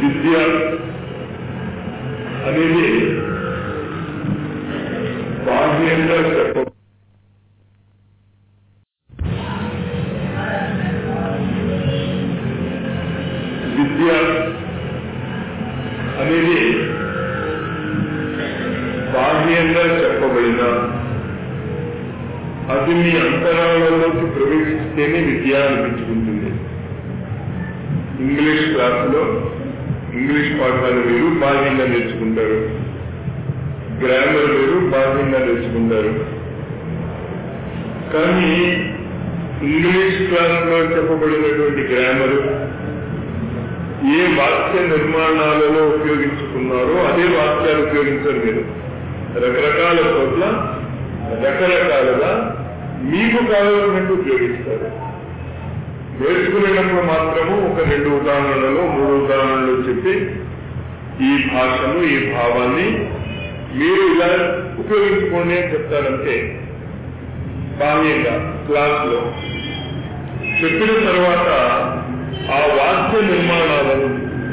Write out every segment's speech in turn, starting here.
విద్య అనేది బాహ్యంగా చెప్ప విద్య అనేది బాహ్యంగా చెప్పబడిన అది మీ అంతరాళంలోకి ప్రవేశిస్తేనే విద్య అనిపించుకుంటుంది ఇంగ్లీష్ క్లాసులో ఇంగ్లీష్ పాఠాలు మీరు బాహ్యంగా నేర్చుకుంటారు గ్రామర్ మీరు బాహ్యంగా నేర్చుకుంటారు కానీ ఇంగ్లీష్ క్లాసులో చెప్పబడినటువంటి గ్రామరు ఏ వాక్య నిర్మాణాలలో ఉపయోగించుకున్నారో అదే వాక్యాలు ఉపయోగించరు మీరు రకరకాల చోట్ల రకరకాలుగా మీకు కావాల్సినట్టు ఉపయోగిస్తారు నేర్చుకునేటప్పుడు మాత్రము ఒక రెండు ఉదాహరణలు మూడు ఉదాహరణలు చెప్పి ఈ భాషను ఈ భావాన్ని మీరు ఇలా ఉపయోగించుకోండి అని చెప్తారంటే బాహ్యంగా క్లాసులో చెప్పిన తర్వాత ఆ వాక్య నిర్మాణాలను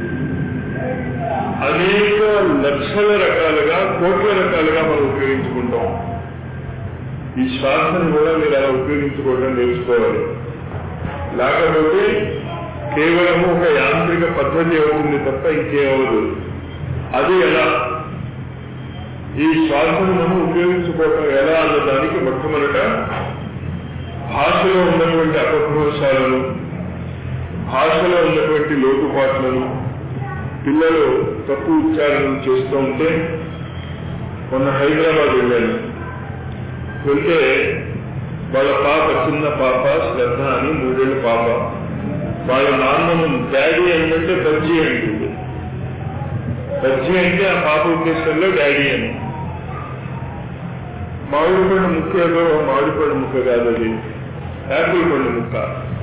అనేక లక్షల రకాలుగా కోట్ల రకాలుగా మనం ఉపయోగించుకుంటాం ఈ శ్వాసను కూడా మీరు అలా ఉపయోగించుకోవడం నేర్చుకోవాలి లేకపోతే కేవలము ఒక యాంత్రిక పద్ధతి అవుతుంది తప్ప ఇంకేమవదు అది ఎలా ఈ శ్వాసను మనం ఉపయోగించుకోవటం ఎలా అన్నదానికి మొట్టమొదట భాషలో ఉన్నటువంటి అపభ్రంశాలను భాషలో ఉన్నటువంటి లోటుపాట్లను పిల్లలు తప్పు ఉచ్చారణలు చేస్తూ ఉంటే మొన్న హైదరాబాద్ వెళ్ళాను వెళ్తే వాళ్ళ పాప చిన్న పాప శ్రద్ధ అని మూడేళ్ళ పాప వాళ్ళ నాన్నను డాడీ అంటే బజ్జీ అంటుంది బజ్జీ అంటే ఆ పాప ఉద్దేశంలో డాడీ అని మామిడి పండు ముక్క ఏదో మామిడి పండు ముక్క కాదు అది యాపిల్ పండు ముక్క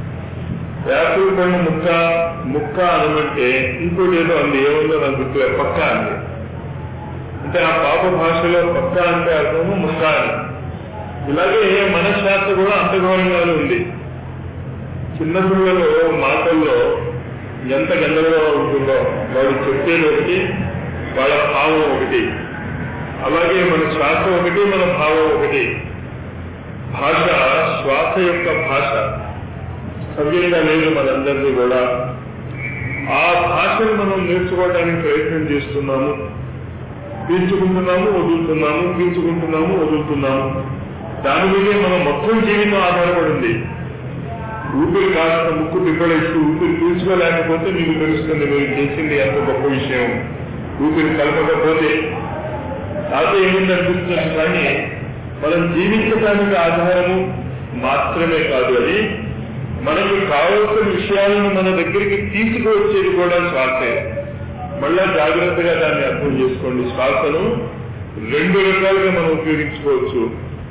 యాపిల్ పండు ముక్క ముక్క అనమంటే ఇంకోటి ఏదో అంది ఏముందో నాకు గుర్తు పక్క అంది అంటే ఆ పాప భాషలో పక్క అంటే అర్థము ముక్క అని ఇలాగే మనశ్శాస్త్ర కూడా అంత ఘోరంగానే ఉంది చిన్నపిల్లలు మాటల్లో ఎంత గందరగోళం ఉంటుందో వాడు చెప్పేది ఒకటి వాళ్ళ భావం ఒకటి అలాగే మన శ్వాస ఒకటి మన భావం ఒకటి భాష శ్వాస యొక్క భాష సవ్యంగా లేదు మనందరినీ కూడా ఆ భాషను మనం నేర్చుకోవడానికి ప్రయత్నం చేస్తున్నాము పీల్చుకుంటున్నాము వదులుతున్నాము పీల్చుకుంటున్నాము వదులుతున్నాము దాని మీదే మనం మొత్తం జీవితం ఆధారపడింది ఊపిరి కాస్త ముక్కు తిప్పడేస్తూ ఊపిరి పీల్చుకోలేకపోతే మీకు తెలుస్తుంది మీరు చేసింది ఎంత గొప్ప విషయం ఊపిరి కలపకపోతే నాతో ఏముంది అనిపిస్తుంది కానీ మనం జీవించడానికి ఆధారము మాత్రమే కాదు అది మనకు కావలసిన విషయాలను మన దగ్గరికి తీసుకువచ్చేది కూడా శ్వాసే మళ్ళా జాగ్రత్తగా దాన్ని అర్థం చేసుకోండి శ్వాసను రెండు రకాలుగా మనం ఉపయోగించుకోవచ్చు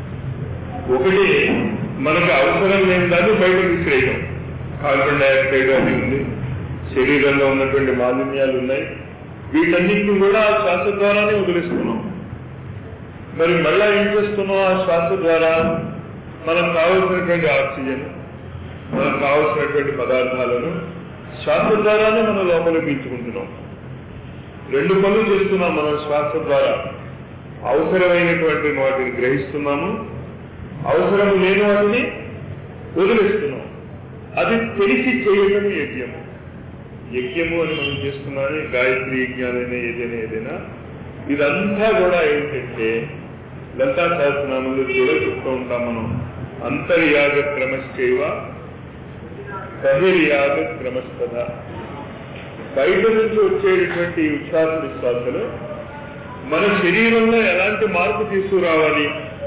ఒకటి మనకు అవసరం లేని దాన్ని బయట విసిరేయడం కార్బన్ డైఆక్సైడ్ అది ఉంది శరీరంలో ఉన్నటువంటి మాలిన్యాలు ఉన్నాయి వీటన్నిటిని కూడా ఆ శ్వాస ద్వారానే వదిలిస్తున్నాం మరి మళ్ళా ఏం చేస్తున్నాం ఆ శ్వాస ద్వారా మనకు కావలసినటువంటి ఆక్సిజన్ మనకు కావలసినటువంటి పదార్థాలను శ్వాస ద్వారానే మనం లోపల పీల్చుకుంటున్నాం రెండు పనులు చేస్తున్నాం మనం శ్వాస ద్వారా అవసరమైనటువంటి వాటిని గ్రహిస్తున్నాము అవసరం లేని వాటిని వదిలేస్తున్నాం అది తెలిసి చేయటం యజ్ఞము యజ్ఞము అని మనం చేస్తున్నామని గాయత్రి యజ్ఞాలైనా ఏదైనా ఏదైనా ఇదంతా కూడా ఏంటంటే లలితా సహస్రనామంలో కూడా చెప్తూ ఉంటాం మనం అంతర్యాగ క్రమశ్చైవ బహిర్యాగ క్రమస్తద బయట నుంచి వచ్చేటటువంటి ఉచ్ఛ్వాస నిశ్వాసలు మన శరీరంలో ఎలాంటి మార్పు తీసుకురావాలి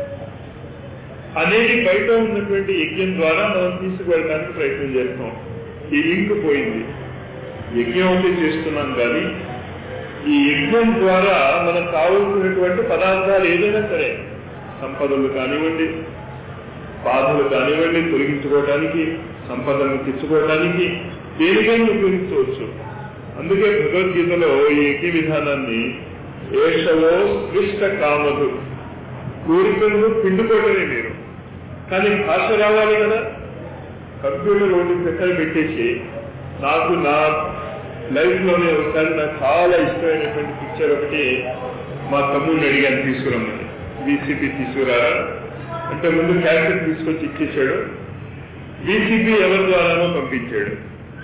అనేది బయట ఉన్నటువంటి యజ్ఞం ద్వారా మనం తీసుకువెళ్ళడానికి ప్రయత్నం చేస్తాం ఈ లింక్ పోయింది యజ్ఞం ఒకటి చేస్తున్నాం కానీ ఈ యజ్ఞం ద్వారా మనకు కావలసినటువంటి పదార్థాలు ఏదైనా సరే సంపదలు కానివ్వండి బాధలు కానివ్వండి తొలగించుకోవడానికి సంపదలను తెచ్చుకోవడానికి దేనికైనా ఉపయోగించవచ్చు అందుకే భగవద్గీతలో ఈ యజ్ఞ విధానాన్ని ఏషవో క్లిష్ట కామదు కోరికలను పిండుకోవటమే మీరు కానీ భాష రావాలి కదా కంప్యూటర్ ఒకటి పెక్కలు పెట్టేసి నాకు నా లైఫ్ లోనే ఒకసారి నాకు చాలా ఇష్టమైనటువంటి పిక్చర్ ఒకటి మా తమ్ముడిని అడిగాను తీసుకురమ్మని వీసీపీ తీసుకురారా అంటే ముందు క్యాసెట్ తీసుకొచ్చి ఇచ్చేసాడు వీసీపీ ఎవరి ద్వారానో పంపించాడు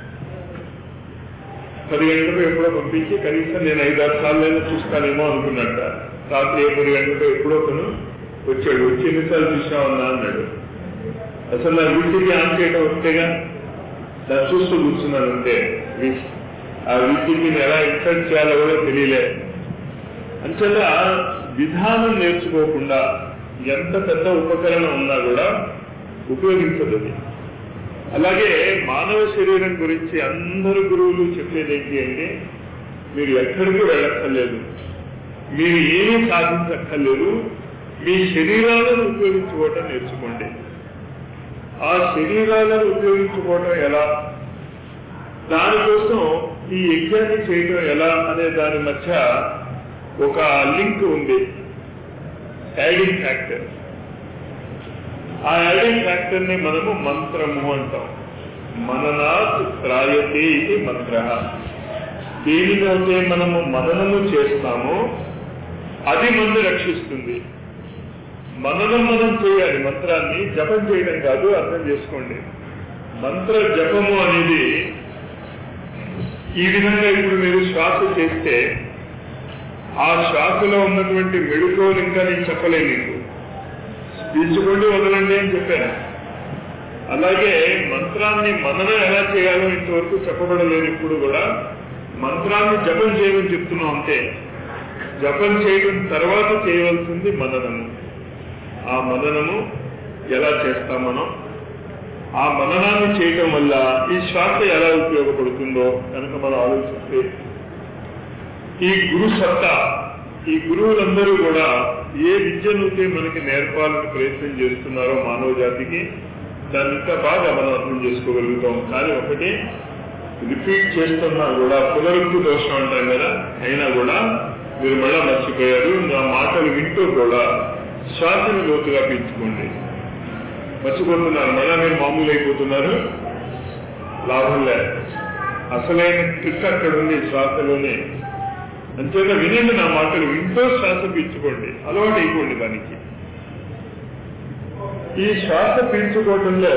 పది గంటలకు ఎప్పుడో పంపించి కనీసం నేను ఐదు ఆరు సార్లు చూస్తానేమో అనుకున్నట్ట రాత్రి ఎనిమిది గంటలకు ఎప్పుడో తను వచ్చాడు వచ్చి ఎన్నిసార్లు చూసామన్నా అన్నాడు అసలు నా వీసీపీ ఆన్ చేయడం వస్తేగా దాన్ని చూస్తూ కూర్చున్నాను అంతే ఆ వీసీపీని ఎలా ఇన్సల్ట్ చేయాలో కూడా తెలియలే అంచేత విధానం నేర్చుకోకుండా ఎంత పెద్ద ఉపకరణం ఉన్నా కూడా ఉపయోగించదు అది అలాగే మానవ శరీరం గురించి అందరు గురువులు చెప్పేది ఏంటి అంటే మీరు ఎక్కడికి వెళ్ళక్కర్లేదు మీరు ఏమీ సాధించక్కర్లేదు మీ శరీరాలను ఉపయోగించుకోవటం నేర్చుకోండి ఆ శరీరాలను ఉపయోగించుకోవటం ఎలా దానికోసం ఈ యజ్ఞాన్ని చేయడం ఎలా అనే దాని మధ్య ఒక లింక్ ఉంది యాడింగ్ ఫ్యాక్టర్ ఆ యాడింగ్ ఫ్యాక్టర్ ని మనము మంత్రము అంటాం మననాత్ త్రాయతే ఇది మంత్ర దేనినైతే మనము మననము చేస్తామో అది మందు రక్షిస్తుంది మననం మనం చేయాలి మంత్రాన్ని జపం చేయడం కాదు అర్థం చేసుకోండి మంత్ర జపము అనేది ఈ విధంగా ఇప్పుడు మీరు శ్వాస చేస్తే ఆ శ్వాసలో ఉన్నటువంటి మెడుకోలు ఇంకా నేను చెప్పలేదు నీకు పీల్చుకోండి వదలండి అని చెప్పాను అలాగే మంత్రాన్ని మననం ఎలా చేయాలో ఇంతవరకు చెప్పబడలేదు ఇప్పుడు కూడా మంత్రాన్ని జపం చేయమని చెప్తున్నాం అంతే జపం చేయడం తర్వాత చేయవలసింది మననము ఆ మననము ఎలా చేస్తాం మనం ఆ మననాన్ని చేయటం వల్ల ఈ శ్వాస ఎలా ఉపయోగపడుతుందో కనుక మనం ఆలోచిస్తే ఈ గురు సత్తా ఈ గురువులందరూ కూడా ఏ విద్యనైతే మనకి నేర్పాలని ప్రయత్నం చేస్తున్నారో మానవ జాతికి దాన్ని ఇంకా బాగా మనం అర్థం చేసుకోగలుగుతాం కానీ ఒకటి రిపీట్ చేస్తున్నా కూడా పునరుక్తి దోషం అంటాం కదా అయినా కూడా మీరు మళ్ళా మర్చిపోయారు నా మాటలు వింటూ కూడా శ్వాసను లోతుగా పీల్చుకోండి మర్చిపోతున్నారు మళ్ళా మీరు మామూలు అయిపోతున్నారు లాభం లేదు అసలైన ట్రిక్ అక్కడ ఉంది శ్వాసలోనే అంతేగా వినండి నా మాటలు వింటూ శ్వాస పీల్చుకోండి అలవాటు అయిపోండి దానికి ఈ శ్వాస పీల్చుకోవడంలో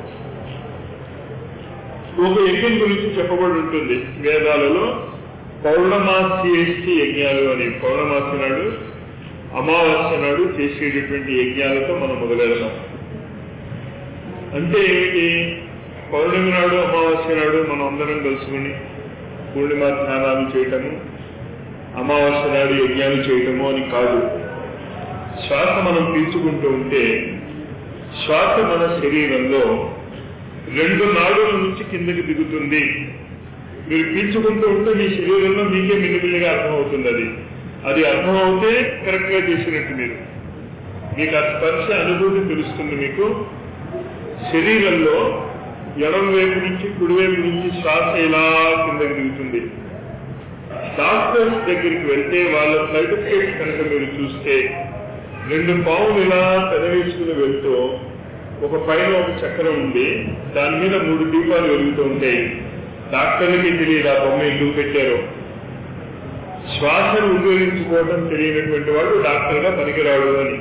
ఒక యజ్ఞం గురించి చెప్పబడి ఉంటుంది వేదాలలో పౌర్ణమాసి యజ్ఞాలు అని పౌర్ణమాసి నాడు అమావాస్య నాడు చేసేటటువంటి యజ్ఞాలతో మనం మొదలెడతాం అంటే ఏమిటి పౌర్ణమి నాడు అమావాస్య నాడు మనం అందరం కలుసుకుని పూర్ణిమ స్నానాలు చేయటము అమావాస్య నాడు యజ్ఞాలు చేయటము అని కాదు శ్వాస మనం పీల్చుకుంటూ ఉంటే శ్వాస మన శరీరంలో రెండు నాడుల నుంచి కిందకి దిగుతుంది మీరు పీల్చుకుంటూ ఉంటే మీ శరీరంలో మీకే మిల్లిమిల్లిగా అర్థమవుతుంది అది అది అర్థమవుతే కరెక్ట్ గా చేసినట్టు మీరు మీకు ఆ స్పర్శ అనుభూతి తెలుస్తుంది మీకు శరీరంలో ఎడం వైపు నుంచి కుడివైపు నుంచి శ్వాస ఇలా కిందకి దిగుతుంది డాక్టర్స్ దగ్గరికి వెళ్తే వాళ్ళ సర్టిఫికేట్ కనుక మీరు చూస్తే రెండు పావులు ఇలా పెదవేసుకుని వెళ్తూ ఒక పైన ఒక చక్రం ఉంది దాని మీద మూడు దీపాలు వెలుగుతూ ఉంటాయి డాక్టర్లకి తెలియదు ఆ బొమ్మ ఎందుకు పెట్టారో శ్వాసను ఉపయోగించుకోవడం తెలియనటువంటి వాడు డాక్టర్ గా పనికిరాడు అని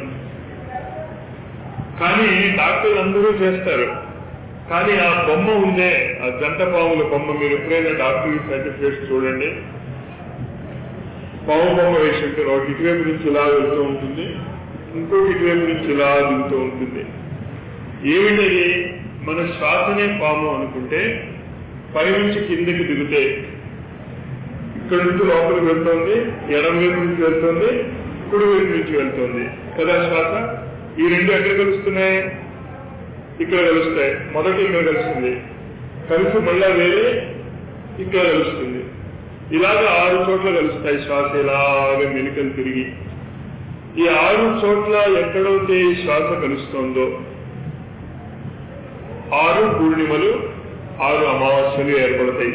కానీ డాక్టర్లు అందరూ చేస్తారు కానీ ఆ బొమ్మ ఉందే ఆ జంట పాముల బొమ్మ మీరు ఎప్పుడైనా డాక్టర్ సర్టిఫికేట్స్ చూడండి పాము బొమ్మ వేసి ఉంటారు ఒకటి ఇటువైపు నుంచి ఇలా వెళ్తూ ఉంటుంది ఇంకోటి ఇటువైపు నుంచి ఇలా దిగుతూ ఉంటుంది ఏమిటది మన శ్వాసనే పాము అనుకుంటే పై నుంచి కిందకి దిగితే ఇక్కడ నుంచి లోపలికి వెళ్తుంది ఎడం వైపు నుంచి వెళ్తుంది కుడి వైపు నుంచి వెళ్తుంది కదా శ్వాస ఈ రెండు ఎక్కడ కలుస్తున్నాయి ఇక్కడ కలుస్తాయి మొదటి ఇక్కడ కలుస్తుంది కలిసి మళ్ళా వేరే ఇక్కడ కలుస్తుంది ఇలాగ ఆరు చోట్ల కలుస్తాయి శ్వాస ఇలాగ మెలికలు తిరిగి ఈ ఆరు చోట్ల ఎక్కడైతే ఈ శ్వాస కలుస్తోందో ఆరు పూర్ణిమలు ఆరు అమావాస్యలు ఏర్పడతాయి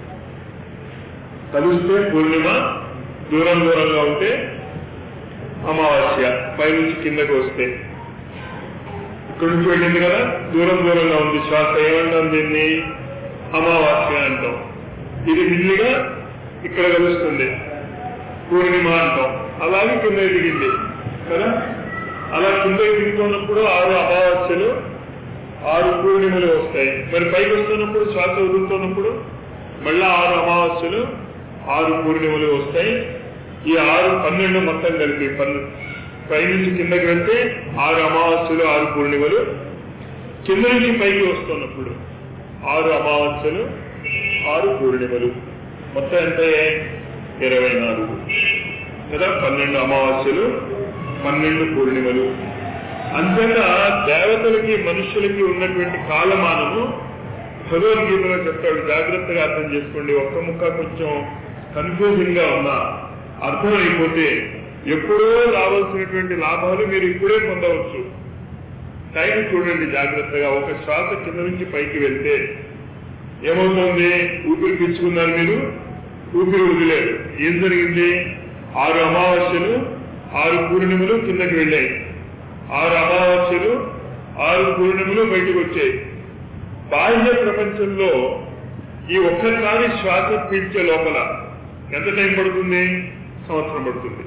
కలిస్తే పూర్ణిమ దూరం దూరంగా ఉంటే అమావాస్య పైనుంచి కిందకు వస్తే ఇక్కడ నుంచి వెళ్ళింది కదా దూరం దూరంగా ఉంది శ్వాస ఏమంటాం దీన్ని అమావాస్య అంటాం ఇది మిల్లిగా ఇక్కడ కలుస్తుంది పూర్ణిమ అంటాం అలాగే కింద దిగింది కదా అలా కింద దిగుతున్నప్పుడు ఆరు అమావాస్యలు ఆరు పూర్ణిమలు వస్తాయి మరి పైకి వస్తున్నప్పుడు శ్వాస వదులుతున్నప్పుడు మళ్ళా ఆరు అమావాస్యలు ఆరు పూర్ణిమలు వస్తాయి ఈ ఆరు పన్నెండు మొత్తం కలిపి పన్నెండు పైనుంచి కిందకి వెళ్తే ఆరు అమావాస్యలు ఆరు పూర్ణిమలు కింద నుంచి పైకి వస్తున్నప్పుడు ఆరు అమావాస్యలు ఆరు పూర్ణిమలు మొత్తం ఎంత ఇరవై నాలుగు కదా పన్నెండు అమావాస్యలు పన్నెండు పూర్ణిమలు అంతేగా దేవతలకి మనుషులకి ఉన్నటువంటి కాలమానము భగవద్గీతలో చెప్తాడు జాగ్రత్తగా అర్థం చేసుకోండి ఒక్క ముక్క కొంచెం కన్ఫ్యూజింగ్ గా ఉన్నా అర్థమైపోతే ఎప్పుడో రావాల్సినటువంటి లాభాలు మీరు ఇప్పుడే పొందవచ్చు టైం చూడండి జాగ్రత్తగా ఒక శ్వాస కింద నుంచి పైకి వెళ్తే ఏమవుతుంది ఊపిరి పీల్చుకున్నారు మీరు ఊపిరి వదిలేరు ఏం జరిగింది ఆరు అమావాస్యలు ఆరు పూర్ణిమలు కిందకి వెళ్ళాయి ఆరు అమావాస్యలు ఆరు పూర్ణిమలు బయటకు వచ్చాయి బాహ్య ప్రపంచంలో ఈ ఒక్కసారి శ్వాస పీల్చే లోపల ఎంత టైం పడుతుంది సంవత్సరం పడుతుంది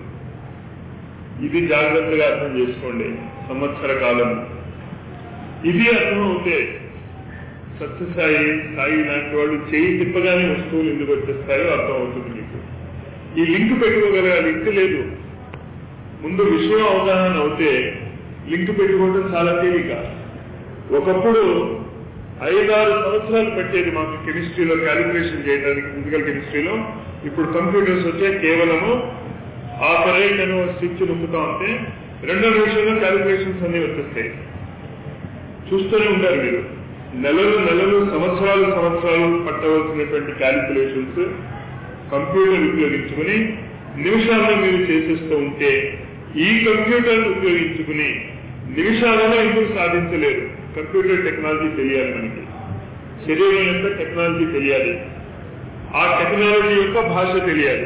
ఇది జాగ్రత్తగా అర్థం చేసుకోండి సంవత్సర కాలం ఇది అర్థం అవుతే సత్యసాయి సాయి లాంటి వాళ్ళు చేయి తిప్పగానే వస్తువులు ఎందుకు వచ్చేస్తాయో అర్థం అవుతుంది మీకు ఈ లింక్ పెట్టుకోగల లింక్ లేదు ముందు విషయం అవగాహన అవుతే లింక్ పెట్టుకోవడం చాలా తేలిక ఒకప్పుడు ఐదారు సంవత్సరాలు పెట్టేది మాకు కెమిస్ట్రీలో క్యాలిక్యులేషన్ చేయడానికి ఫిజికల్ కెమిస్ట్రీలో ఇప్పుడు కంప్యూటర్స్ వచ్చే కేవలము ఆపరేట్ అని స్విచ్ నొక్కుతా ఉంటే రెండో నిమిషంలో క్యాలిక్యులేషన్స్ అన్ని వచ్చేస్తాయి చూస్తూనే ఉంటారు మీరు నెలలు నెలలు సంవత్సరాలు సంవత్సరాలు పట్టవలసినటువంటి క్యాలిక్యులేషన్స్ కంప్యూటర్ ఉపయోగించుకుని నిమిషాల్లో మీరు చేసేస్తూ ఉంటే ఈ కంప్యూటర్ ఉపయోగించుకుని నిమిషాలలో ఎందుకు సాధించలేరు కంప్యూటర్ టెక్నాలజీ తెలియాలి మనకి శరీరం యొక్క టెక్నాలజీ తెలియాలి ఆ టెక్నాలజీ యొక్క భాష తెలియాలి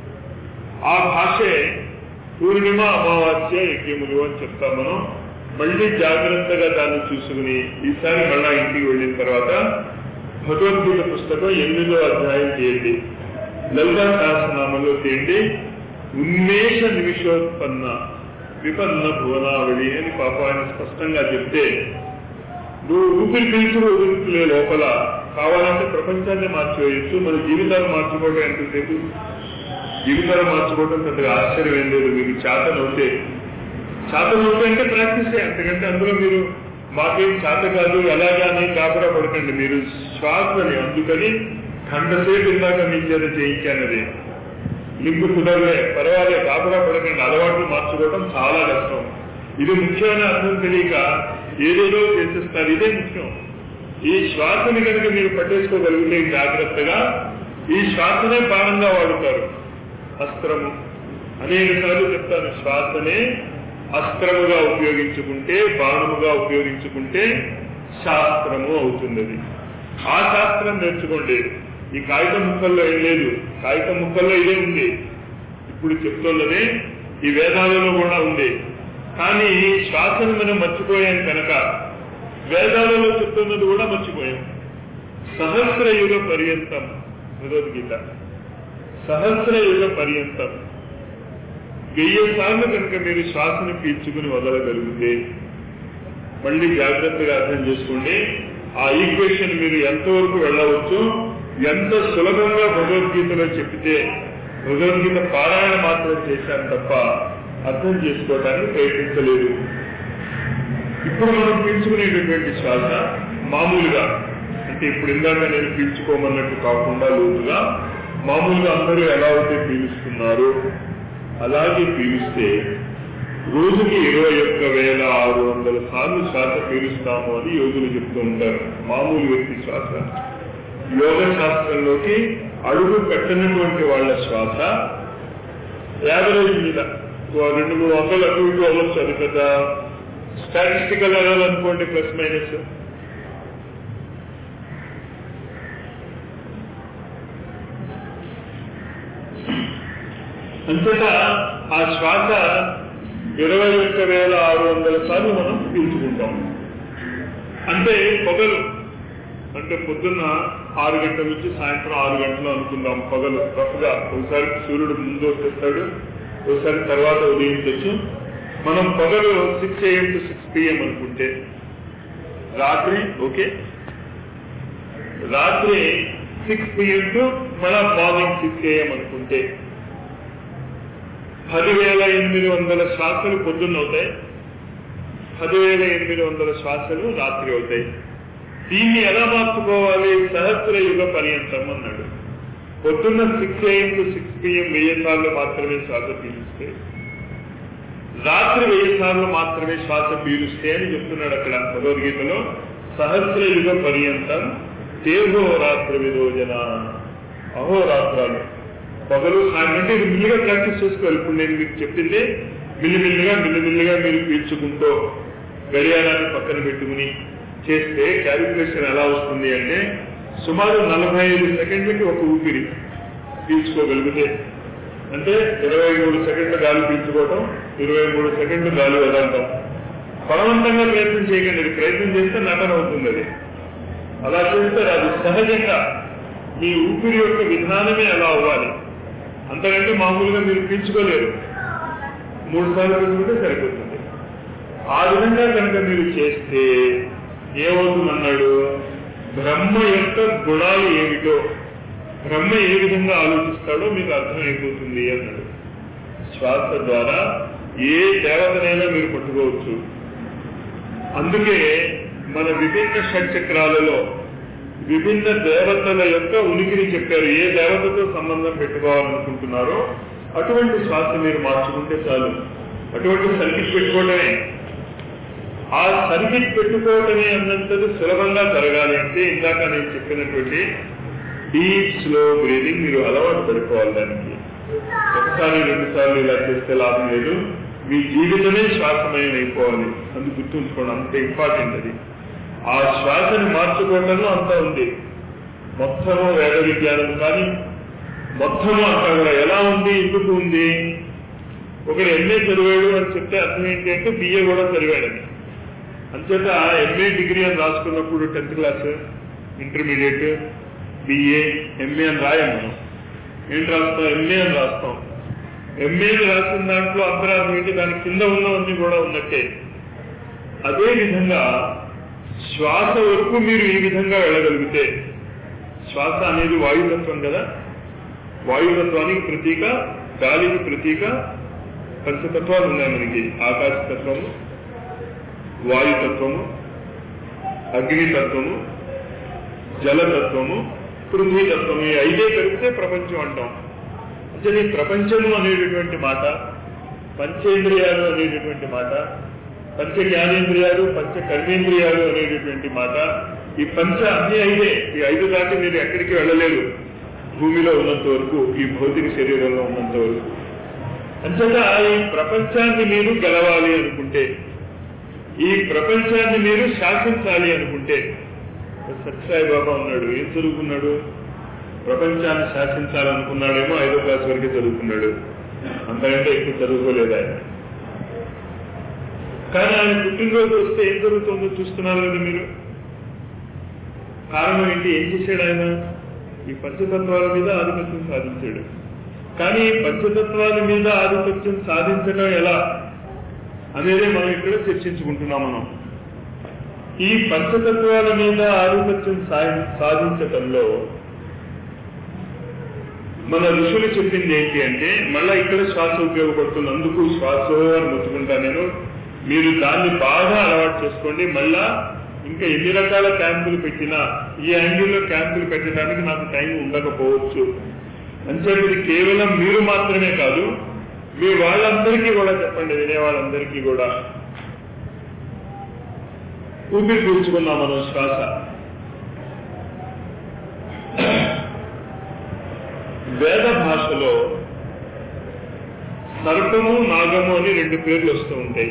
ఆ భాషే పూర్ణిమ అమావాస్య యజ్ఞములు అని చెప్తాం మనం మళ్ళీ జాగ్రత్తగా దాన్ని చూసుకుని ఈసారి మళ్ళా ఇంటికి వెళ్ళిన తర్వాత భగవద్గీత పుస్తకం ఎనిమిదో అధ్యాయం చేయండి లలితా సహస్రనామంలో చేయండి ఉన్మేష నిమిషోత్పన్న విపన్న భువనావళి అని పాప ఆయన స్పష్టంగా చెప్తే నువ్వు ఊపిరి పీల్చుకు వదులుతులే లోపల కావాలంటే ప్రపంచాన్ని మార్చివేయచ్చు మన జీవితాలు మార్చుకోవడం ఎంతసేపు జీవితాలు మార్చుకోవడం పెద్దగా ఆశ్చర్యం ఏం లేదు మీకు చేతనవుతే చేతనవుతే అంటే ప్రాక్టీసే అంతకంటే అందులో మీరు మాకేం చేత కాదు ఎలాగా అని కాపరా పడకండి మీరు శ్వాసని అందుకని గంటసేపు ఇందాక మీ చేత చేయించానది లింకు కుదరలే పర్వాలే కాపరా పడకండి అలవాట్లు మార్చుకోవడం చాలా కష్టం ఇది ముఖ్యమైన అర్థం తెలియక ఏదేదో చేసేస్తారు ఇదే ముఖ్యం ఈ శ్వాసని కనుక మీరు పట్టేసుకోగలిగితే జాగ్రత్తగా ఈ శ్వాసనే బాణంగా వాడుతారు అస్త్రము అనేక సార్లు చెప్తాను శ్వాసనే అస్త్రముగా ఉపయోగించుకుంటే బాణముగా ఉపయోగించుకుంటే శాస్త్రము అవుతుంది అది ఆ శాస్త్రం నేర్చుకోండి ఈ కాగితం ముక్కల్లో ఏం లేదు కాగితం ముక్కల్లో ఇదే ఉంది ఇప్పుడు చెప్తున్నదే ఈ వేదాలలో కూడా ఉంది కానీ శ్వాసను మనం మర్చిపోయాం కనుక వేదాలలో చెప్తున్నది కూడా మర్చిపోయాం సహస్ర యుగ పర్యంతం భగవద్గీత సహస్ర యుగ పర్యంతం వెయ్యి సార్లు కనుక మీరు శ్వాసను పీల్చుకుని వదలగలిగితే మళ్ళీ జాగ్రత్తగా అర్థం చేసుకోండి ఆ ఈక్వేషన్ మీరు ఎంతవరకు వెళ్ళవచ్చు ఎంత సులభంగా భగవద్గీతలో చెప్తే భగవద్గీత పారాయణ మాత్రం చేశాను తప్ప అర్థం చేసుకోవడానికి ప్రయత్నించలేదు ఇప్పుడు మనం పీల్చుకునేటటువంటి శ్వాస మామూలుగా అంటే ఇప్పుడు ఇందాక నేను పీల్చుకోమన్నట్టు కాకుండా లోతుగా మామూలుగా అందరూ ఎలా అయితే పీలుస్తున్నారు అలాగే పీలిస్తే రోజుకి ఇరవై ఒక్క వేల ఆరు వందల సార్లు శ్వాస పీలుస్తాము అని యోగులు చెప్తూ ఉంటారు మామూలు వ్యక్తి శ్వాస యోగ శాస్త్రంలోకి అడుగు పెట్టినటువంటి వాళ్ళ శ్వాస యావరేజ్ మీద ఓ రెండు మూడు వందలు అటు ఇటు అవ్వచ్చు అది పెద్ద స్టాటిస్టికల్ అనుకోండి ప్లస్ మైనస్ అంతటా ఆ శ్వాస ఇరవై ఒక్క వేల ఆరు వందల సార్లు మనం పీల్చుకుంటాం అంటే పొగలు అంటే పొద్దున్న ఆరు గంటల నుంచి సాయంత్రం ఆరు గంటలు అనుకుందాం పగలు రఫ్గా ఒకసారి సూర్యుడు ముందు వచ్చేస్తాడు ఒకసారి తర్వాత ఉదయించవచ్చు మనం పగలు six AM to six PM అనుకుంటే రాత్రి ఓకే రాత్రి సిక్స్ పిఎం టు మళ్ళా మార్నింగ్ సిక్స్ ఏఎం అనుకుంటే పదివేల ఎనిమిది వందల శ్వాసలు పొద్దున్న అవుతాయి పదివేల ఎనిమిది వందల శ్వాసలు రాత్రి అవుతాయి దీన్ని ఎలా మార్చుకోవాలి సహస్ర యుగ పర్యంతం అన్నాడు పొద్దున్న six AM to six PM వెయ్యి సార్లు మాత్రమే శ్వాస పీలిస్తే రాత్రి వెయ్యి సార్లు మాత్రమే శ్వాస పీలుస్తే అని చెప్తున్నాడు అక్కడ భగవద్గీతలో సహస్ర యుగ పర్యంతం దేహోరాత్ర విరోజన అహోరాత్రాలు పగలు సాయంత్రం అంటే ఇది మిల్లిగా ప్రాక్టీస్ చేసుకోవాలి ఇప్పుడు నేను మీకు చెప్పింది మిల్లిమిల్లిగా మిల్లిమిల్లిగా మీరు పీల్చుకుంటూ గడియారాన్ని పక్కన పెట్టుకుని చేస్తే క్యాలిక్యులేషన్ ఎలా వస్తుంది అంటే సుమారు నలభై ఐదు సెకండ్లకి ఒక ఊపిరి పీల్చుకోగలిగితే అంటే ఇరవై మూడు సెకండ్ల గాలి పీల్చుకోవటం ఇరవై మూడు సెకండ్లు గాలి వదలటం బలవంతంగా ప్రయత్నం చేయకండి ఇది ప్రయత్నం చేస్తే నటన అవుతుంది అది అలా చేస్తే అది సహజంగా మీ ఊపిరి యొక్క విధానమే అలా అవ్వాలి అంతకంటే మామూలుగా మీరు పీల్చుకోలేరు మూడు సార్లు పీల్చుకుంటే సరిపోతుంది ఆ విధంగా కనుక మీరు చేస్తే ఏమవుతుందన్నాడు బ్రహ్మ యొక్క గుణాలు ఏమిటో బ్రహ్మ ఏ విధంగా ఆలోచిస్తాడో మీకు అర్థమైపోతుంది అన్నాడు శ్వాస ద్వారా ఏ దేవతనైనా మీరు పట్టుకోవచ్చు అందుకే మన విభిన్న షట్చక్రాలలో విభిన్న దేవతల యొక్క ఉనికిని చెప్పారు ఏ దేవతతో సంబంధం పెట్టుకోవాలనుకుంటున్నారో అటువంటి శ్వాస మీరు మార్చుకుంటే చాలు అటువంటి సర్కిట్ పెట్టుకోవటమే ఆ సర్కిట్ పెట్టుకోవటమే అన్నంతది సులభంగా జరగాలి అంటే ఇందాక నేను చెప్పినటువంటి డీప్ స్లో బ్రీదింగ్ మీరు అలవాటు పడిపోవాలి దానికి ఒకసారి రెండు సార్లు ఇలా చేస్తే లాభం లేదు మీ జీవితమే శ్వాసమయం అయిపోవాలి అందుకు గుర్తుంచుకోండి అంత ఇంపార్టెంట్ అది ఆ శ్వాసని మార్చుకోవడంలో అంత ఉంది మొత్తము వేద విజ్ఞానం కానీ మొత్తము అంతా కూడా ఎలా ఉంది ఎందుకు ఉంది ఒకడు ఎంఏ చదివాడు అని చెప్తే అర్థం ఏంటి అంటే బిఏ కూడా చదివాడని అంచేత ఎంఏ డిగ్రీ అని రాసుకున్నప్పుడు tenth class intermediate BA MA అని రాయం మనం ఏంటి రాస్తాం ఎంఏ అని రాస్తాం ఎంఏ రాసిన దాంట్లో అంతరార్థం ఏంటి దాని కింద ఉన్నవన్నీ కూడా ఉన్నట్టే అదే విధంగా శ్వాస వరకు మీరు ఈ విధంగా వెళ్ళగలిగితే శ్వాస అనేది వాయుతత్వం కదా వాయుతత్వానికి ప్రతీక గాలికి ప్రతీక పంచతత్వాలు ఉన్నాయి మనకి ఆకాశతత్వము వాయుతత్వము అగ్నితత్వము జలతత్వము పృథ్వీతత్వము ఈ ఐదే కలిపితే ప్రపంచం అంటాం అంటే ఈ ప్రపంచము అనేటటువంటి మాట పంచేంద్రియాలు అనేటటువంటి మాట పంచ జ్ఞానేంద్రియాలు పంచ కర్మేంద్రియాలు అనేటటువంటి మాట ఈ పంచ అన్ని ఐదే ఈ ఐదు దాటి మీరు ఎక్కడికి వెళ్ళలేరు భూమిలో ఉన్నంత వరకు ఈ భౌతిక శరీరంలో ఉన్నంత వరకు అంతటా ఈ ప్రపంచాన్ని మీరు గెలవాలి అనుకుంటే ఈ ప్రపంచాన్ని మీరు శాసించాలి అనుకుంటే సత్యసాయి బాబా ఉన్నాడు ఏం చదువుకున్నాడు ప్రపంచాన్ని శాసించాలనుకున్నాడేమో ఐదో క్లాస్ వరకే చదువుకున్నాడు అంతకంటే ఎక్కువ చదువుకోలేదు ఆయన కానీ ఆయన పుట్టినరోజు వస్తే ఏం జరుగుతుందో చూస్తున్నారు కదా మీరు కారణం ఏంటి ఏం చేశాడు ఆయన ఈ పంచతత్వాల మీద ఆధిపత్యం సాధించాడు కానీ ఈ పంచతత్వాల మీద ఆధిపత్యం సాధించడం ఎలా అనేది మనం ఇక్కడ చర్చించుకుంటున్నాం మనం ఈ పంచతత్వాల మీద ఆధిపత్యం సాధి- సాధించటంలో మన ఋషులు చెప్పింది ఏంటి అంటే మళ్ళా ఇక్కడ శ్వాస ఉపయోగపడుతుంది అందుకు శ్వాస అని ముట్టుకుంటా నేను మీరు దాన్ని బాగా అలవాటు చేసుకోండి మళ్ళా ఇంకా ఎన్ని రకాల క్యాంపులు పెట్టినా ఈ యాంగిల్లో క్యాంపులు పెట్టడానికి నాకు టైం ఉండకపోవచ్చు అంటే ఇది కేవలం మీరు మాత్రమే కాదు మీ వాళ్ళందరికీ కూడా చెప్పండి వినే వాళ్ళందరికీ కూడా ఊపిరి పీల్చుకున్నాం మనం శ్వాస వేద భాషలో సర్పము నాగము అని రెండు పేర్లు వస్తూ ఉంటాయి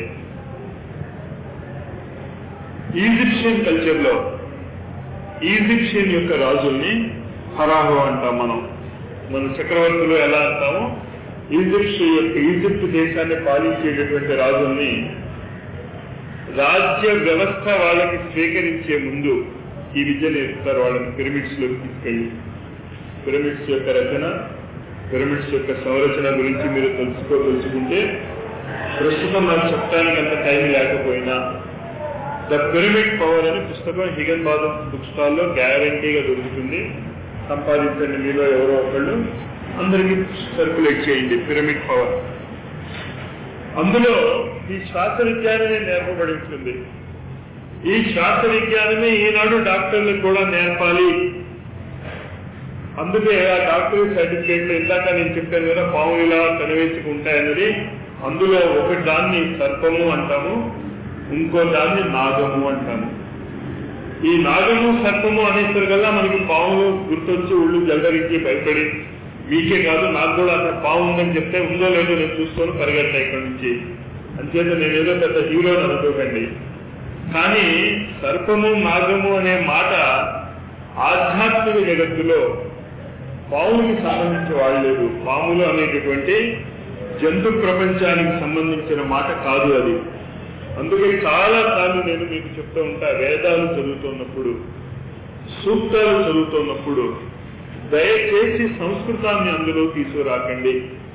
ఈజిప్షియన్ కల్చర్ లో ఈజిప్షియన్ యొక్క రాజుల్ని హరాహో అంటాం మనం మన చక్రవర్తులు ఎలా అంటామో ఈజిప్ట్ యొక్క ఈజిప్ట్ దేశాన్ని పాలించేటటువంటి రాజుల్ని రాజ్య వ్యవస్థ వాళ్ళకి స్వీకరించే ముందు ఈ విద్య నేర్పుతారు వాళ్ళని పిరమిడ్స్ లోకి తీసుకెళ్ళి పిరమిడ్స్ యొక్క రచన పిరమిడ్స్ యొక్క సంరచన గురించి మీరు తెలుసుకోదలుచుకుంటే ప్రస్తుతం నాకు చెప్పడానికి అంత టైం లేకపోయినా ద పిరమిడ్ పవర్ అని పుస్తకం హిగన్ బాదం బుక్ స్టాల్ లో గ్యారంటీగా దొరుకుతుంది సంపాదించండి మీలో ఎవరో ఒకళ్ళు అందరికీ సర్క్యులేట్ చేయండి పిరమిడ్ పవర్ అందులో ఈ శ్వాస విజ్ఞానమే నేర్పబడి ఉంటుంది ఈ శ్వాస విజ్ఞానమే ఈనాడు డాక్టర్లకు కూడా నేర్పాలి అందుకే ఆ డాక్టర్ సర్టిఫికేట్ లో ఇందాక నేను చెప్పాను కదా పాములు ఇలా కనివేసుకుంటాయన్నది అందులో ఒక దాన్ని సర్పము అంటాము ఇంకో దాన్ని నాగము అంటాము ఈ నాగము సర్పము అనేసరి కల్లా మనకి పాములు గుర్తొచ్చి ఒళ్ళు జల్దరించి భయపడి మీకే కాదు నాకు కూడా అక్కడ పాము ఉందని చెప్తే ఉందో లేదో నేను చూసుకొని పరిగెడతా ఇక్కడ నుంచి అంచేత నేను ఏదో పెద్ద హీరో అనుకోకండి కానీ సర్పము నాగము అనే మాట ఆధ్యాత్మిక జగత్తులో పాములకి సంబంధించి వాడలేదు పాములు అనేటటువంటి జంతు ప్రపంచానికి సంబంధించిన మాట కాదు అది అందుకే చాలా సార్లు నేను మీకు చెప్తూ ఉంటా వేదాలు చదువుతున్నప్పుడు సూక్తాలు చదువుతున్నప్పుడు దయచేసి సంస్కృతాన్ని అందులో తీసుకురాకండి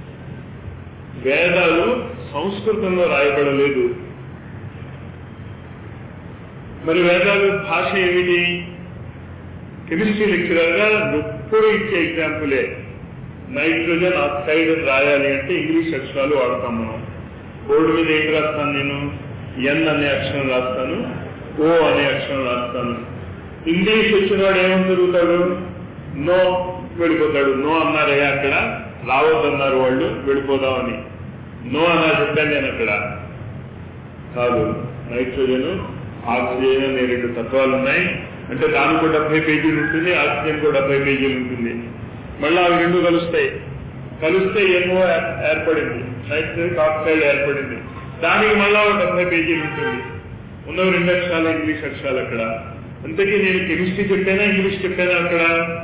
వేదాలు సంస్కృతంలో రాయబడలేదు మరి వేదాలు భాష ఏమిటి కెమిస్ట్రీ లెక్చరర్ గా ఎప్పుడు ఇచ్చే ఎగ్జాంపులే నైట్రోజన్ ఆక్సైడ్ అని రాయాలి అంటే ఇంగ్లీష్ అక్షరాలు వాడతాం మనం బోర్డు మీద ఏంటి రాస్తాను నేను ఎన్ అనే అక్షరం రాస్తాను ఓ అనే అక్షరం రాస్తాను ఇంగ్లీష్ వచ్చిన వాడు ఏమని జరుగుతాడు నో వెళ్ళిపోతాడు నో అన్నారే అక్కడ రావద్దన్నారు వాళ్ళు వెళ్ళిపోదామని నో అన్నా చెప్పాను నేను అక్కడ కాదు నైట్రోజన్ ఆక్సిజన్ అనే రెండు తత్వాలు ఉన్నాయి అంటే దానికి కూడా డెబ్బై పేజీలు ఉంటుంది ఆక్సిజన్ కూడా డెబ్బై పేజీలు ఉంటుంది మళ్ళీ అవి రెండు కలుస్తాయి కలిస్తే ఎన్నో ఏర్పడింది నైట్రిక్ ఆక్సైడ్ ఏర్పడింది దానికి మళ్ళా ఒక డెబ్బై పేజీలు ఉంటుంది ఉన్నవి రెండు అక్షరాలు ఇంగ్లీష్ అక్షరాలు అక్కడ అంతకీ నేను కెమిస్ట్రీ చెప్పానా ఇంగ్లీష్ చెప్పానా అక్కడ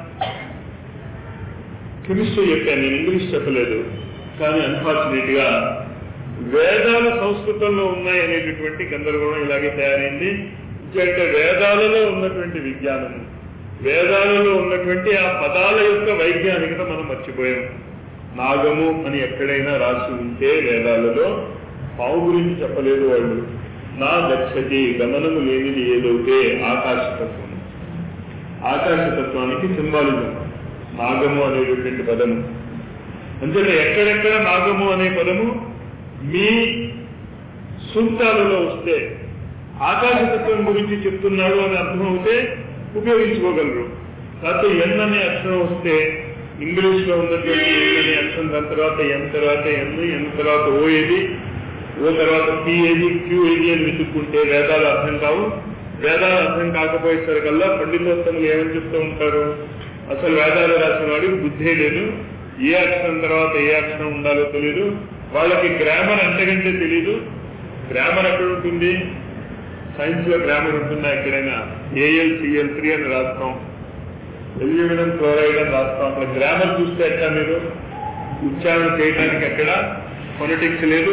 కెమిస్ట్రీ చెప్పాను నేను ఇంగ్లీష్ చెప్పలేదు కానీ అన్ఫార్చునేట్ గా వేదాలు సంస్కృతంలో ఉన్నాయి అనేటటువంటి గందరగోళం ఇలాగే తయారైంది అంటే వేదాలలో ఉన్నటువంటి విజ్ఞానము వేదాలలో ఉన్నటువంటి ఆ పదాల యొక్క వైజ్ఞానికత మనం మర్చిపోయాం నాగము అని ఎక్కడైనా రాసి ఉంటే వేదాలలో పావు గురించి చెప్పలేదు వాళ్ళు నా గచ్చతి గమనము లేనిది ఏదైతే ఆకాశతత్వం ఆకాశతత్వానికి సింబాలిజం నాగము అనేటటువంటి పదము అంటే ఎక్కడెక్కడ నాగము అనే పదము మీ సూక్తాలలో వస్తే ఆకాశతత్వం గురించి చెప్తున్నాడు అని అర్థం అవుతే ఉపయోగించుకోగలరు కాకపోతే ఎన్ అనే అక్షరం వస్తే ఇంగ్లీష్ లో ఉన్నటువంటి ఎన్ అనే అక్షరం దాని తర్వాత ఎన్ తర్వాత ఎన్ ఎన్ తర్వాత ఓ ఏది ఓ తర్వాత పి ఏది క్యూ ఏది అని వెతుక్కుంటే వేదాలు అర్థం కావు వేదాలు అర్థం కాకపోయేసరికల్లా పండితోత్తములు ఏమని చెప్తూ ఉంటారు అసలు వేదాలు రాసిన వాడికి బుద్ధే లేదు ఏ అక్షరం తర్వాత ఏ అక్షరం ఉండాలో తెలియదు వాళ్ళకి గ్రామర్ అంతకంటే తెలీదు గ్రామర్ ఎక్కడ ఉంటుంది సైన్స్ లో గ్రామర్ ఉంటుందా ఎక్కడైనా ఏఎల్ సిఎల్ త్రీ అని రాస్తాం ఎల్యూమినియం క్లోరైడ్ అని రాస్తాం అక్కడ గ్రామర్ చూస్తే ఎట్లా మీరు ఉచ్చారణ చేయడానికి ఎక్కడ పొలిటిక్స్ లేదు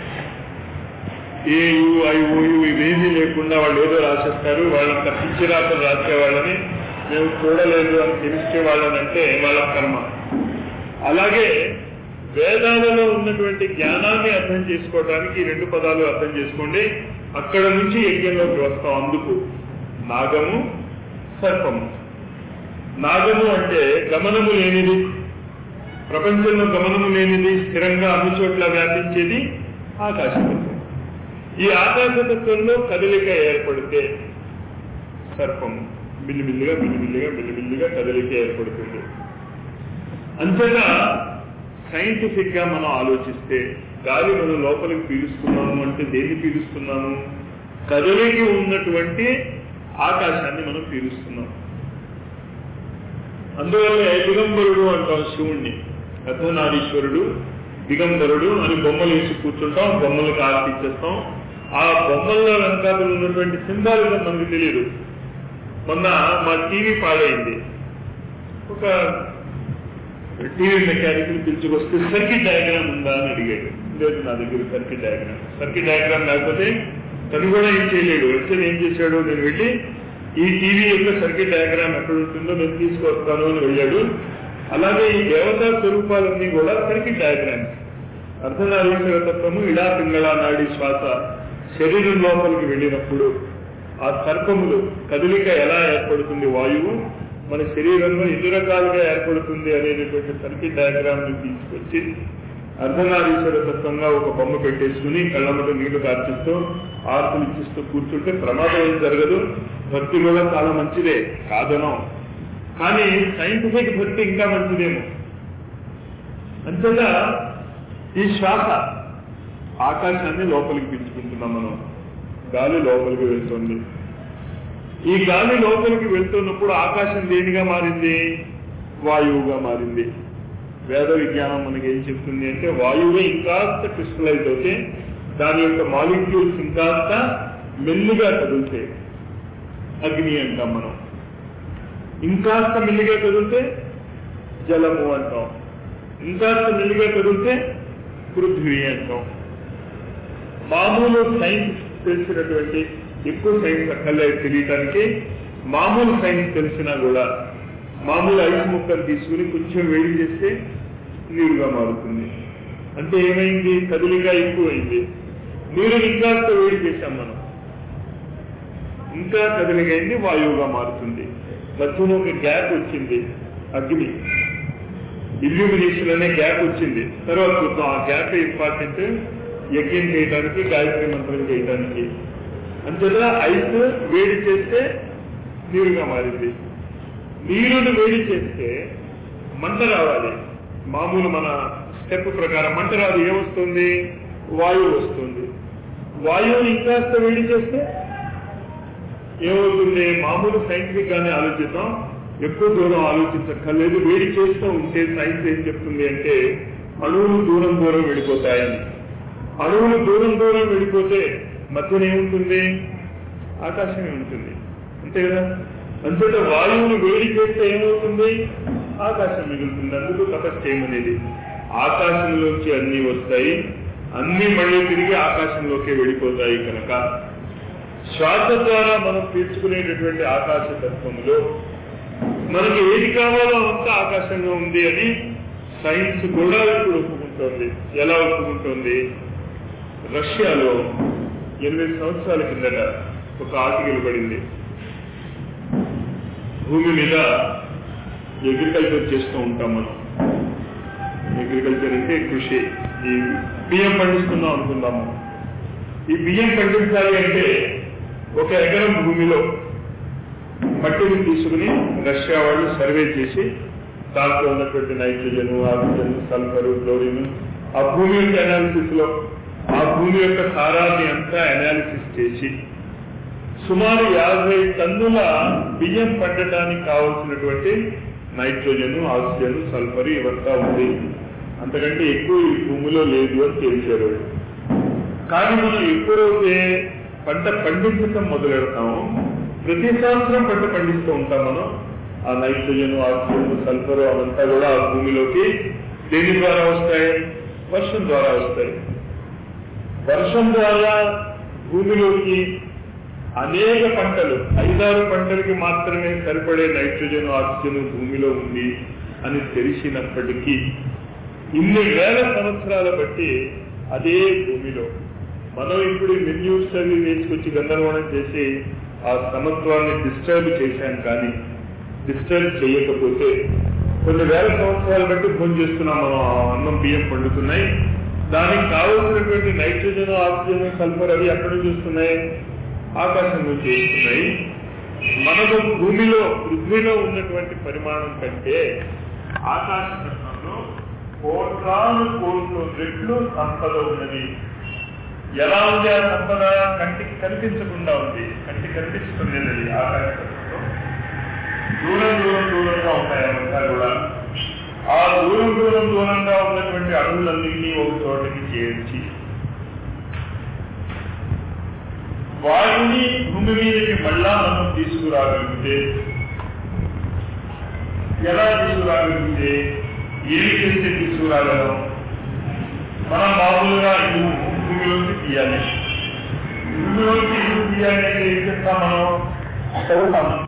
ఏయు ఐఓయు ఇవేమీ లేకుండా వాళ్ళు ఏదో రాసేస్తారు వాళ్ళంత పిచ్చి రాతలు రాసే వాళ్ళని మేము చూడలేదు అని తెలిస్తే వాళ్ళని అంటే వాళ్ళ కర్మ అలాగే వేదాలలో ఉన్నటువంటి జ్ఞానాన్ని అర్థం చేసుకోవడానికి ఈ రెండు పదాలు అర్థం చేసుకోండి అక్కడ నుంచి యజ్ఞంలోకి వస్తాం అందుకు నాగము సర్పము నాగము అంటే గమనము లేనిది ప్రపంచంలో గమనము లేనిది స్థిరంగా అన్ని చోట్ల వ్యాపించేది ఆకాశతత్వం ఈ ఆకాశతత్వంలో కదలిక ఏర్పడితే సర్పము బిల్లిబిల్లిగా బిల్లిబిల్లిగా బిల్లిబిల్లిగా కదలిక ఏర్పడుతుంది అంతేగా సైంటిఫిక్ గా మనం ఆలోచిస్తే గాలి మనం లోపలికి పీలుస్తున్నాము అంటే దేన్ని పీలుస్తున్నాము కదలికి ఉన్నటువంటి ఆకాశాన్ని మనం పీలుస్తున్నాం అందువల్ల దిగంబరుడు అంటాం శివుణ్ణి అర్ధనారీశ్వరుడు దిగంబరుడు అని బొమ్మలు వేసి కూర్చుంటాం బొమ్మలకు ఆర్తిచ్చేస్తాం ఆ బొమ్మల్లో వెనకాతలు ఉన్నటువంటి సింబాలిజం మనకు తెలియదు మొన్న మా టీవీ పాడైంది ఒక టీవీ మెకానిక్ పిలుచుకొస్తే సర్కిట్ డయాగ్రామ్ ఉందా అని అడిగాడు లేదు నా దగ్గర సర్కిట్ డయాగ్రామ్ సర్కిట్ డయాగ్రామ్ లేకపోతే తను కూడా ఏం చేయలేడు వచ్చి ఏం చేశాడు నేను వెళ్ళి ఈ టీవీ యొక్క సర్క్యూట్ డయాగ్రామ్ ఎక్కడ ఉంటుందో నేను తీసుకొస్తాను అని వెళ్ళాడు అలాగే ఈ దేవతా స్వరూపాలన్నీ కూడా సర్క్యూట్ డయాగ్రామ్స్ అర్ధనారీశ్వర తత్వము ఇడా పింగళ నాడి శ్వాస శరీరం లోపలికి వెళ్ళినప్పుడు ఆ సర్పములు కదలిక ఎలా ఏర్పడుతుంది వాయువు మన శరీరంలో ఎన్ని రకాలుగా ఏర్పడుతుంది అనేటటువంటి సర్క్యూట్ డయాగ్రామ్ ని తీసుకొచ్చి అర్ధనారీశ్వర తత్వంగా ఒక బొమ్మ పెట్టేసుకుని కళ్ళమ్మట నీళ్లు కార్చిస్తూ ఆర్తులు ఇచ్చిస్తూ కూర్చుంటే ప్రమాదం ఏం జరగదు భక్తి కూడా చాలా మంచిదే కాదనం కానీ సైంటిఫిక్ భక్తి ఇంకా మంచిదేమో అంతేగా ఈ శ్వాస ఆకాశాన్ని లోపలికి పీల్చుకుంటున్నాం మనం గాలి లోపలికి వెళ్తుంది ఈ గాలి లోపలికి వెళ్తున్నప్పుడు ఆకాశం దేనిగా మారింది వాయువుగా మారింది వేద విజ్ఞానం మనకి ఏం చెప్తుంది అంటే వాయువే ఇంకాస్త క్రిస్టలైజ్ అవుతే దాని యొక్క మాలిక్యూల్స్ ఇంకాస్త మెల్లిగా కదులుతాయి అగ్ని అంటాం మనం ఇంకాస్త మెల్లిగా కదిలితే జలము అంటాం ఇంకాస్త మెల్లిగా కదిలితే పృథ్వీ అంటాం మామూలు సైన్స్ తెలిసినటువంటి ఎక్కువ సైన్స్ అక్కర్లేదు తెలియటానికి మామూలు సైన్స్ తెలిసినా కూడా మామూలు ఐస్ ముక్కలు తీసుకుని కొంచెం వేడి చేస్తే నీరుగా మారుతుంది అంటే ఏమైంది కదిలిగా ఎక్కువైంది నీరు ఇంకాస్త వేడి చేశాం మనం ఇంకా కదిలిగైంది వాయువుగా మారుతుంది మధ్యలో ఒక గ్యాప్ వచ్చింది అగ్ని ఇల్యూమినేషన్ అనే గ్యాప్ వచ్చింది తర్వాత చూద్దాం ఆ గ్యాప్ ఇంపార్టెంట్ యజ్ఞం చేయడానికి గాయత్రి మంత్రం చేయడానికి అంతేగా ఐస్ వేడి చేస్తే నీరుగా మారింది నీరుని వేడి చేస్తే మంట రావాలి మామూలు మన స్టెప్ ప్రకారం మంట రాదు ఏమొస్తుంది వాయువు వస్తుంది వాయువుని ఇంకాస్త వేడి చేస్తే ఏమవుతుంది మామూలు సైంటిఫిక్ గానే ఆలోచిద్దాం ఎక్కువ దూరం ఆలోచించక్కర్లేదు వేడి చేస్తూ ఉంటే సైన్స్ ఏం చెప్తుంది అంటే అణువులు దూరం దూరం వెళ్ళిపోతాయని అణువులు దూరం దూరం వెళ్ళిపోతే మధ్యన ఏముంటుంది ఆకాశమే ఉంటుంది అంతే కదా అంతేత వాయువును వేడి చేస్తే ఏమవుతుంది ఆకాశం మిగులుతుంది అందుకు తపస్సు చేయమనేది ఆకాశంలోంచి అన్ని వస్తాయి అన్ని మళ్ళీ తిరిగి ఆకాశంలోకి వెళ్ళిపోతాయి కనుక శ్వాస ద్వారా మనం పీల్చుకునేటటువంటి ఆకాశ తత్వములో మనకి ఏది కావాలో అంత ఆకాశంగా ఉంది అని సైన్స్ కూడా ఇప్పుడు ఒప్పుకుంటోంది ఎలా ఒప్పుకుంటోంది రష్యాలో ఎనిమిది సంవత్సరాల కిందట ఒక ఆర్టికల్ పడింది భూమి మీద అగ్రికల్చర్ చేస్తూ ఉంటాం మనం అగ్రికల్చర్ అంటే కృషి ఈ బియ్యం పండిస్తున్నాం అనుకుందాము ఈ బియ్యం పండించాలి అంటే ఒక ఎకరం భూమిలో మట్టిని తీసుకుని రష్యా వాళ్ళు సర్వే చేసి దాంట్లో ఉన్నటువంటి నైట్రోజన్ ఆక్సిజన్ సల్ఫర్ క్లోరిన్ ఆ భూమి యొక్క అనాలిసిస్ లో ఆ భూమి యొక్క సారాన్ని అంతా అనాలిసిస్ చేసి సుమారు యాభై టన్నుల బియ్యం పండటానికి కావలసినటువంటి నైట్రోజన్ ఆక్సిజన్ సల్ఫర్ ఇవంతా ఉంది అంతకంటే ఎక్కువ ఈ భూమిలో లేదు అని తేల్చారు కానీ మనం ఎప్పుడైతే పంట పండించటం మొదలెడతామో ప్రతి సంవత్సరం పంట పండిస్తూ ఉంటాం మనం ఆ నైట్రోజన్ ఆక్సిజన్ సల్ఫర్ అవంతా కూడా ఆ భూమిలోకి దేని ద్వారా వస్తాయి వర్షం ద్వారా వస్తాయి వర్షం ద్వారా భూమిలోకి అనేక పంటలు ఐదారు పంటలకి మాత్రమే సరిపడే నైట్రోజన్ ఆక్సిజన్ భూమిలో ఉంది అని తెలిసినప్పటికీ ఇన్ని వేల సంవత్సరాల బట్టి అదే భూమిలో మనం ఇప్పుడు మెన్యూస్ అవి వేసుకొచ్చి గందరగోళం చేసి ఆ సమత్వాన్ని డిస్టర్బ్ చేశాం కానీ డిస్టర్బ్ చేయకపోతే కొన్ని వేల సంవత్సరాలు బట్టి భోజనం చేస్తున్నాం మనం ఆ అన్నం బియ్యం పండుతున్నాయి దానికి కావలసినటువంటి నైట్రోజన్ ఆక్సిజన్ సల్ఫర్ అవి ఎక్కడ నుంచి వస్తున్నాయి ఆకాశం నుంచి వస్తున్నాయి మనకు భూమిలో పృథ్వీలో ఉన్నటువంటి పరిమాణం కంటే ఆకాశ తత్వంలో కోట్లాను కోట్లు రెట్లు సంపద ఉన్నది ఎలా ఉంది ఆ సంపద కంటికి కనిపించకుండా ఉంది కంటికి కనిపిస్తుంది అది ఆకాశ తత్వంలో దూరం దూరం దూరంగా ఉంటాయి అవంతా కూడా ఆ దూరం దూరం దూరంగా ఉన్నటువంటి అడవులన్నింటినీ ఒక చోటకి చేర్చి వాటిని భూమి మీదకి మళ్ళా మనం తీసుకురాగలిగితే ఎలా తీసుకురాగలిగితే ఏమి చేస్తే తీసుకురాగలం మనం మామూలుగా ఇల్లు భూమిలోకి తీయాలి భూమిలోకి ఇల్లు తీయాలి అంటే ఏం చేస్తాం మనం చదువుతాం